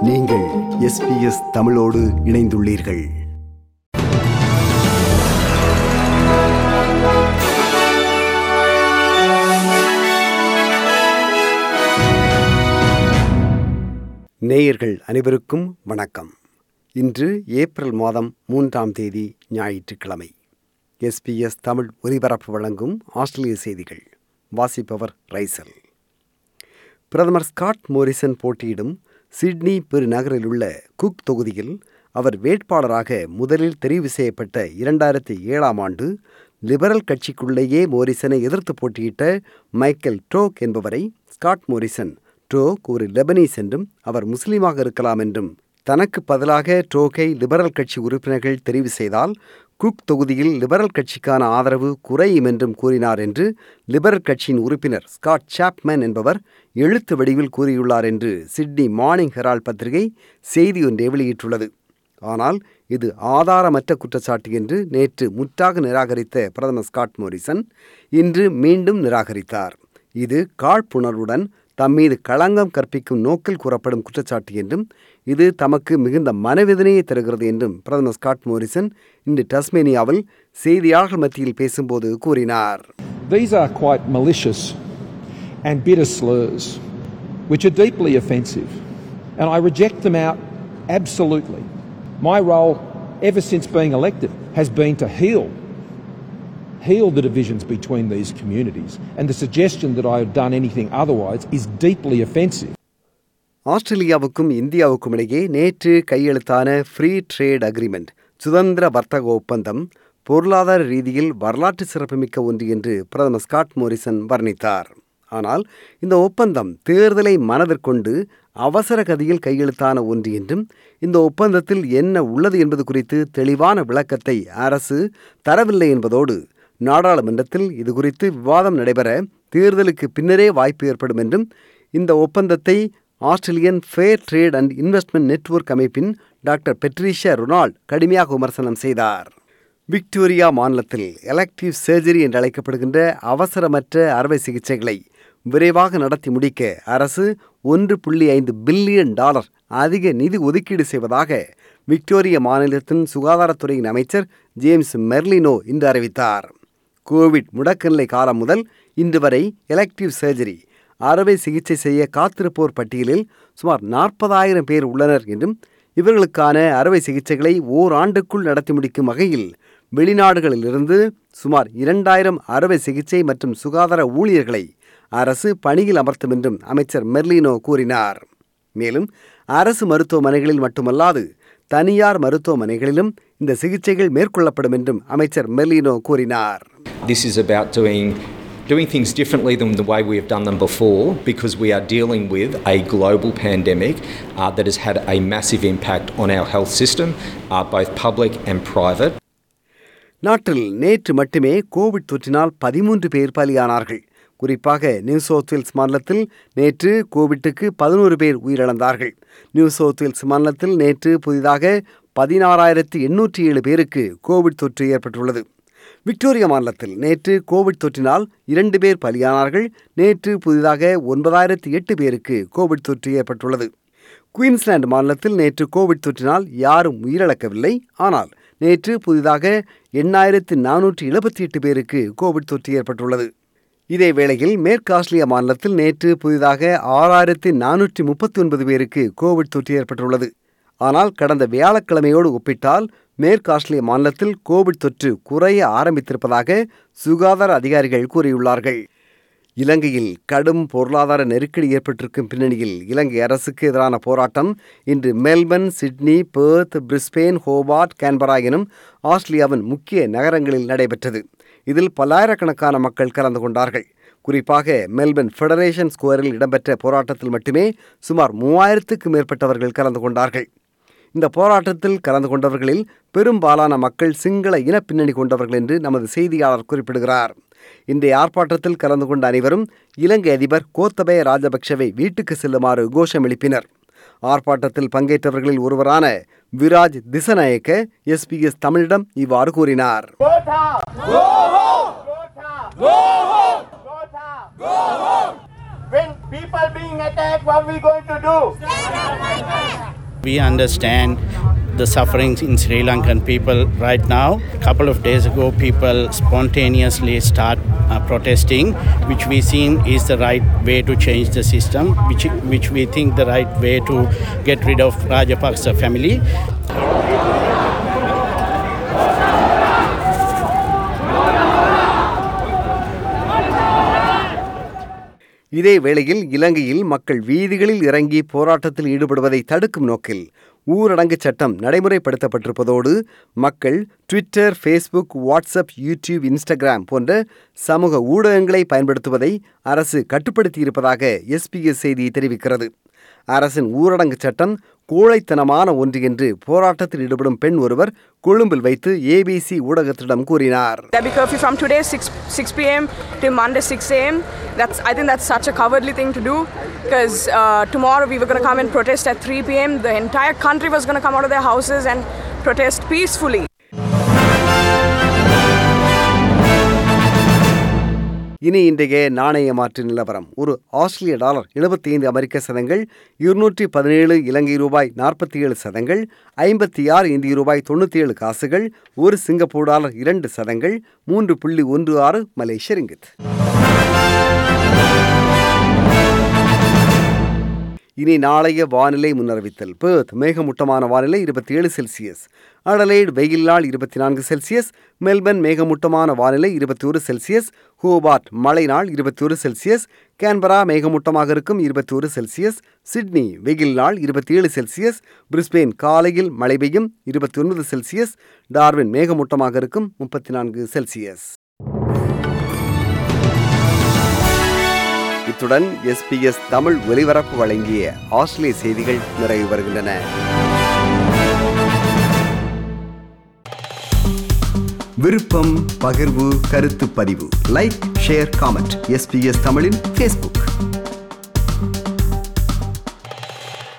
நீங்கள் எஸ்பிஎஸ் தமிழோடு இணைந்துள்ளீர்கள் நேயர்கள் அனைவருக்கும் வணக்கம் இன்று ஏப்ரல் மாதம் மூன்றாம் தேதி ஞாயிற்றுக்கிழமை எஸ்பிஎஸ் தமிழ் ஒலிபரப்பு வழங்கும் ஆஸ்திரேலிய செய்திகள் வாசிப்பவர் ரைசல் பிரதமர் ஸ்காட் மோரிசன் போட்டியிடும் சிட்னி பெருநகரில் உள்ள குக் தொகுதியில் அவர் வேட்பாளராக முதலில் தெரிவு செய்யப்பட்ட இரண்டாயிரத்தி ஏழாம் ஆண்டு லிபரல் கட்சிக்குள்ளேயே மோரிசனை எதிர்த்து போட்டியிட்ட மைக்கேல் டோக் என்பவரை ஸ்காட் மோரிசன் டோக் ஒரு லெபனீஸ் என்றும் அவர் முஸ்லீமாக இருக்கலாம் என்றும் தனக்கு பதிலாக டோக்கை லிபரல் கட்சி உறுப்பினர்கள் தெரிவு செய்தால் குக் தொகுதியில் லிபரல் கட்சிக்கான ஆதரவு குறையும் என்றும் கூறினார் என்று லிபரல் கட்சியின் உறுப்பினர் ஸ்காட் சாப்மேன் என்பவர் எழுத்து வடிவில் கூறியுள்ளார் என்று சிட்னி மார்னிங் ஹெரால்ட் பத்திரிகை செய்தி ஒன்றை வெளியிட்டுள்ளது ஆனால் இது ஆதாரமற்ற குற்றச்சாட்டு என்று நேற்று முற்றாக நிராகரித்த பிரதமர் ஸ்காட் மோரிசன் இன்று மீண்டும் நிராகரித்தார் இது காழ்ப்புணர்வுடன் தம்மீது களங்கம் கற்பிக்கும் நோக்கில் கூறப்படும் குற்றச்சாட்டு என்றும் இது தமக்கு மிகுந்த மனவேதனையை தருகிறது என்றும் பிரதமர் ஸ்காட் மோரிசன் இன்று டஸ்மேனியாவில் செய்தியாளர்கள் மத்தியில் பேசும்போது கூறினார் These are quite malicious and bitter slurs, which are deeply offensive, and I reject them out absolutely. My role, ever since being elected, has been to heal. Heal the divisions between these communities, and the suggestion that I have done anything otherwise is deeply offensive. ஆஸ்திரேலியாவுக்கும் இந்தியாவுக்கும் இடையே நேற்று கையெழுத்தான free trade agreement சுதந்திர வர்த்தக ஒப்பந்தம் பொருளாதார ரீதியில் வரலாற்று சிறப்புமிக்க ஒன்று என்று பிரதமர் ஸ்காட் மோரிசன் வர்ணித்தார் ஆனால் இந்த ஒப்பந்தம் தேர்தலை மனதிற்கொண்டு அவசர கதியில் கையெழுத்தான ஒன்று என்றும் இந்த ஒப்பந்தத்தில் என்ன உள்ளது என்பது குறித்து தெளிவான விளக்கத்தை அரசு தரவில்லை என்பதோடு நாடாளுமன்றத்தில் இது குறித்து விவாதம் நடைபெற தேர்தலுக்கு பின்னரே வாய்ப்பு ஏற்படும் என்றும் இந்த ஒப்பந்தத்தை Australian fair trade and investment network அமைப்பின் டாக்டர் பெட்ரிஷியா ரொனால்ட் கடுமையாக விமர்சனம் செய்தார் விக்டோரியா மாநிலத்தில் எலக்டிவ் சர்ஜரி என்று அழைக்கப்படுகின்ற அவசரமற்ற அறுவை சிகிச்சைகளை விரைவாக நடத்தி முடிக்க அரசு ஒன்று புள்ளி ஐந்து பில்லியன் டாலர் அதிக நிதி ஒதுக்கீடு செய்வதாக விக்டோரிய மாநிலத்தின் சுகாதாரத்துறையின் அமைச்சர் ஜேம்ஸ் மெர்லினோ இன்று அறிவித்தார் கோவிட் முடக்கநிலை காலம் முதல் இன்று வரை எலக்டிவ் சர்ஜரி அறுவை சிகிச்சை செய்ய காத்திருப்போர் பட்டியலில் சுமார் நாற்பதாயிரம் பேர் உள்ளனர் என்றும் இவர்களுக்கான அறுவை சிகிச்சைகளை ஓராண்டுக்குள் நடத்தி முடிக்கும் வகையில் வெளிநாடுகளிலிருந்து சுமார் இரண்டாயிரம் அறுவை சிகிச்சை மற்றும் சுகாதார ஊழியர்களை அரசு பணியில் அமர்த்தும் என்றும் அமைச்சர் மெர்லினோ கூறினார் மேலும் அரசு மருத்துவமனைகளில் மட்டுமல்லாது தனியார் மருத்துவமனைகளிலும் இந்த சிகிச்சைகள் மேற்கொள்ளப்படும் என்றும் அமைச்சர் மெர்லினோ கூறினார் This is about doing doing things differently than the way we have done them before because we are dealing with a global pandemic uh, that has had a massive impact on our health system, uh, both public and private. நாட்டில் நேற்று மட்டுமே Covid தொற்றினால் பதிமூன்று பேர் பலியானார்கள் குறிப்பாக new south Wales மாநிலத்தில் நேற்று கோவிட்டுக்கு பதினோரு பேர் உயிரிழந்தார்கள் நியூ சவுத் வேல்ஸ் மாநிலத்தில் நேற்று புதிதாக பதினாறாயிரத்தி எண்ணூற்றி ஏழு பேருக்கு கோவிட் தொற்று ஏற்பட்டுள்ளது விக்டோரியா மாநிலத்தில் நேற்று கோவிட் தொற்றினால் இரண்டு பேர் பலியானார்கள் நேற்று புதிதாக ஒன்பதாயிரத்தி எட்டு பேருக்கு கோவிட் தொற்று ஏற்பட்டுள்ளது குயின்ஸ்லாந்து மாநிலத்தில் நேற்று கோவிட் தொற்றினால் யாரும் உயிரிழக்கவில்லை ஆனால் நேற்று புதிதாக எண்ணாயிரத்து நானூற்றி எழுபத்தி எட்டு பேருக்கு கோவிட் தொற்று ஏற்பட்டுள்ளது இதே வேளையில் மேற்கு ஆஸ்திரேலியா மாநிலத்தில் நேற்று புதிதாக ஆறாயிரத்து நானூற்றி முப்பத்தி ஒன்பது பேருக்கு கோவிட் தொற்று ஏற்பட்டுள்ளது ஆனால் கடந்த வியாழக்கிழமையோடு ஒப்பிட்டால் மேற்கு ஆஸ்திரேலிய மாநிலத்தில் கோவிட் தொற்று குறைய ஆரம்பித்திருப்பதாக சுகாதார அதிகாரிகள் கூறியுள்ளார்கள் இலங்கையில் கடும் பொருளாதார நெருக்கடி ஏற்பட்டிருக்கும் பின்னணியில் இலங்கை அரசுக்கு எதிரான போராட்டம் இன்று Melbourne Sydney Perth Brisbane Hobart Canberra எனும் ஆஸ்திரேலியாவின் முக்கிய நகரங்களில் நடைபெற்றது இதில் பல்லாயிரக்கணக்கான மக்கள் கலந்து கொண்டார்கள் குறிப்பாக மெல்பர்ன் ஃபெடரேஷன் ஸ்கொயரில் இடம்பெற்ற போராட்டத்தில் மட்டுமே சுமார் மூவாயிரத்துக்கு மேற்பட்டவர்கள் கலந்து கொண்டார்கள் இந்த போராட்டத்தில் கலந்து கொண்டவர்களில் பெரும்பாலான மக்கள் சிங்கள இன பின்னணி கொண்டவர்கள் என்று நமது செய்தியாளர் குறிப்பிடுகிறார் இன்றைய ஆர்ப்பாட்டத்தில் கலந்து கொண்ட அனைவரும் இலங்கை அதிபர் கோத்தபய ராஜபக்ஷவை வீட்டுக்கு செல்லுமாறு கோஷம் எழுப்பினர் ஆர்ப்பாட்டத்தில் பங்கேற்றவர்களில் ஒருவரான விராஜ் திசநாயக்க எஸ்பிஎஸ் தமிழிடம் இவ்வாறு கூறினார் When people being attacked, what we going to do? We understand the sufferings in Sri Lankan people right now. A couple of days ago, people spontaneously start uh, protesting, which we seen is the right way to change the system, which, which we think the right way to get rid of Rajapaksa family. இதே வேளையில் இலங்கையில் மக்கள் வீதிகளில் இறங்கி போராட்டத்தில் ஈடுபடுவதை தடுக்கும் நோக்கில் ஊரடங்கு சட்டம் நடைமுறைப்படுத்தப்பட்டிருப்பதோடு மக்கள் Twitter Facebook WhatsApp YouTube Instagram போன்ற சமூக ஊடகங்களை பயன்படுத்துவதை அரசு கட்டுப்படுத்தியிருப்பதாக எஸ்பிஎஸ் செய்தி தெரிவிக்கிறது அரசின் ஊரடங்கு சட்டம் கோழைத்தனமான ஒன்று என்று போராட்டத்தில் ஈடுபடும் பெண் ஒருவர் கொழும்பில் வைத்து ஏபிசி ஊடகத்திடம் கூறினார் There'll be curfew from today 6 6 p.m. till Monday 6 a.m. That's I think that's such a cowardly thing to do because uh, tomorrow we were going to come and protest at 3 p.m. The entire country was going to come out of their houses and protest peacefully. இனி இன்றைய நாணய மாற்று நிலவரம் ஒரு ஆஸ்திரேலிய dollar எழுபத்தி ஐந்து அமெரிக்க சதங்கள் இருநூற்றி பதினேழு இலங்கை ரூபாய் நாற்பத்தி ஏழு சதங்கள் ஐம்பத்தி ஆறு இந்திய ரூபாய் தொண்ணூற்றி ஏழு காசுகள் ஒரு சிங்கப்பூர் டாலர் இரண்டு சதங்கள் மூன்று புள்ளி ஒன்று ஆறு மலேசிய ரிங்கித் இனி நாளைய வானிலை முன்னறிவித்தல் பேர்த் மேகமூட்டமான வானிலை இருபத்தி ஏழு செல்சியஸ் அடலைடு வெயில் நாள் இருபத்தி நான்கு செல்சியஸ் மெல்பர்ன் மேகமூட்டமான வானிலை இருபத்தி ஒரு செல்சியஸ் ஹோபார்ட் மழை நாள் இருபத்தி ஒரு செல்சியஸ் கேன்பரா மேகமூட்டமாக இருக்கும் இருபத்தி ஒரு செல்சியஸ் சிட்னி வெயில் நாள் இருபத்தி ஏழு செல்சியஸ் பிரிஸ்பெயின் காலையில் மழை பெய்யும் இருபத்தி ஒன்பது செல்சியஸ் டார்வின் மேகமூட்டமாக இருக்கும் முப்பத்தி நான்கு செல்சியஸ் இத்துடன் எஸ்பிஎஸ் தமிழ் ஒலிபரப்பு வழங்கிய ஆஸ்திரேலிய செய்திகள் நிறைவு வருகின்றன விருப்பம் பகிர்வு கருத்து பதிவு லைக் ஷேர் காமெண்ட் எஸ்பிஎஸ் தமிழின் ஃபேஸ்புக்